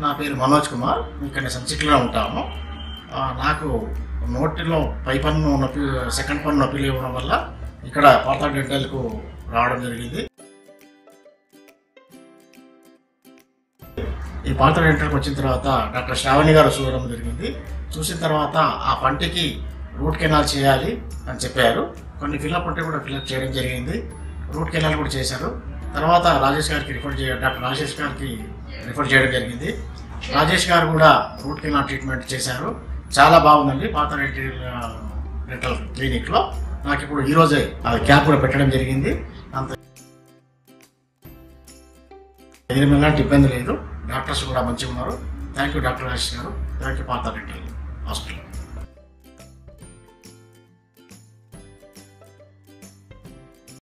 నా పేరు మనోజ్ కుమార్ ఇక్కడ సంచిక్లో ఉంటాము ఆ, నాకు నోటిలో పై పన్ను నొప్పి సెకండ్ పన్ను నొప్పి ఇవ్వడం వల్ల ఇక్కడ పాత డెంటల్కు రావడం జరిగింది ఈ పాత డెంటల్కి వచ్చిన తర్వాత డాక్టర్ శ్రావణి గారు చూడడం జరిగింది చూసిన తర్వాత ఆ పంటికి రూట్ కెనాల్ చేయాలి అని చెప్పారు కొన్ని ఫిల్అప్ ఉంటే కూడా ఫిల్అప్ చేయడం జరిగింది రూట్ కెనాల్ కూడా చేశారు తర్వాత రాజేష్ గారికి రిఫర్ చేయ డాక్టర్ రాజేష్ గారికి రిఫర్ చేయడం జరిగింది రాజేష్ గారు కూడా రూట్ కెనాల్ ట్రీట్మెంట్ చేశారు చాలా బాగుందండి పాత డెంటల్ డెంటల్ క్లినిక్లో నాకు ఇప్పుడు ఈరోజే అది క్యాప్ కూడా పెట్టడం జరిగింది అంత ఏం ఎలాంటి ఇబ్బంది లేదు డాక్టర్స్ కూడా మంచిగా ఉన్నారు thank you doctor Rajesh garu thank you పాత డెంటల్ హాస్పిటల్